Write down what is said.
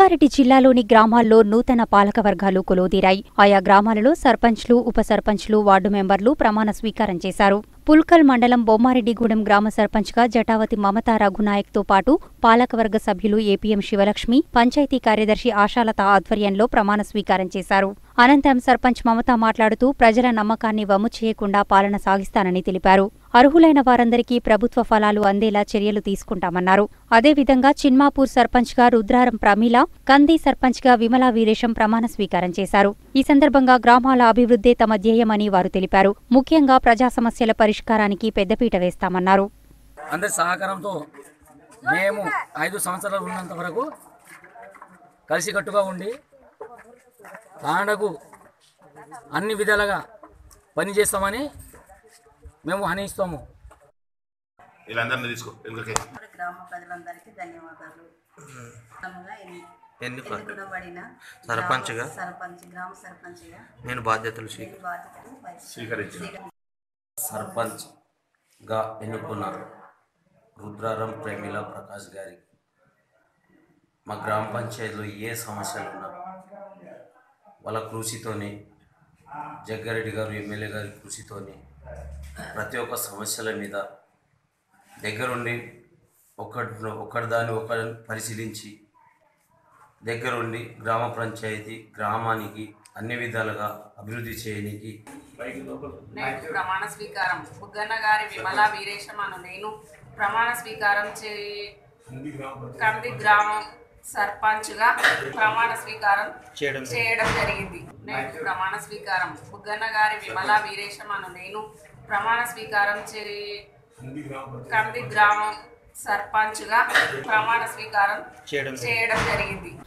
రంగారెడ్డి జిల్లాలోని గ్రామాల్లో నూతన పాలక వర్గాలు కొలువుదీరాయి ఆయా గ్రామాలలో సర్పంచ్లు ఉప సర్పంచ్లు వార్డు మెంబర్లు ప్రమాణ స్వీకారం చేశారు పుల్కల్ మండలం బొమ్మారెడ్డిగూడెం గ్రామ సర్పంచ్గా జటావతి మమతా రఘునాయక్తో పాటు పాలకవర్గ సభ్యులు ఏపీఎం శివలక్ష్మి పంచాయతీ కార్యదర్శి ఆశాలత ఆధ్వర్యంలో ప్రమాణ స్వీకారం చేశారు అనంతరం సర్పంచ్ మమత మాట్లాడుతూ ప్రజల నమ్మకాన్ని వమ్ము చేయకుండా పాలన సాగిస్తానని తెలిపారు అర్హులైన వారందరికీ ప్రభుత్వ ఫలాలు అందేలా చర్యలు తీసుకుంటామన్నారు అదేవిధంగా చిన్మాపూర్ సర్పంచ్గా రుద్రారం ప్రమీల కంది సర్పంచ్గా విమలా వీరేశం ప్రమాణ స్వీకారం చేశారు ఈ సందర్భంగా గ్రామాల అభివృద్ధే తమ ధ్యేయమని వారు తెలిపారు ముఖ్యంగా ప్రజా సమస్యల పరిష్కారానికి పెద్దపీట వేస్తామన్నారు అందరి సహకారంతో మేము ఐదు సంవత్సరాలు ఉన్నంత వరకు కలిసికట్టుగా ఉండి తాండకు అన్ని విధాలుగా పనిచేస్తామని మేము హామీస్తాము వీళ్ళందరినీ తీసుకో ఎందుకే మరి గ్రామ ప్రజలందరికీ ధన్యవాదాలు క్రమంగా ఎన్ని- ఎన్నుక ఎన్నుకోబడిన సర్పంచ్గా? గ్రామ సర్పంచ్ గ్రామ సర్పంచ్గా నేను బాధ్యతలు ఈ స్వీకరి బాధ్యతలు వహిస్తున్నాను. స్వీకరించిన సర్పంచ్గా ఎన్నుకున్న రుద్రారం ప్రేమిల ప్రకాష్ గారికి మా గ్రామ పంచాయతీలో ఏ సమస్యలు ఉన్నా వాళ్ళ కృషితోని జగ్గారెడ్డి గారు ఎమ్మెల్యే గారి కృషితోని ప్రతి ఒక్క సమస్యల మీద దగ్గరుండి ఒకటి ఒకటి దాన్ని ఒకటి పరిశీలించి దగ్గరుండి గ్రామ పంచాయతీ గ్రామానికి అన్ని విధాలుగా అభివృద్ధి చేయడానికి నేడు ప్రమాణ స్వీకారం బుగ్గన్న గారి విమలా వీరేశం అను నేను ప్రమాణ స్వీకారం చే కంది గ్రామం సర్పంచ్గా ప్రమాణ స్వీకారం చేయడం చేయడం జరిగింది నేడు ప్రమాణ స్వీకారం బుగ్గన్న గారి విమలా వీరేశం అను నేను ప్రమాణ స్వీకారం చే కంది గ్రామం సర్పంచ్గా ప్రమాణ స్వీకారం చేయడం చేయడం జరిగింది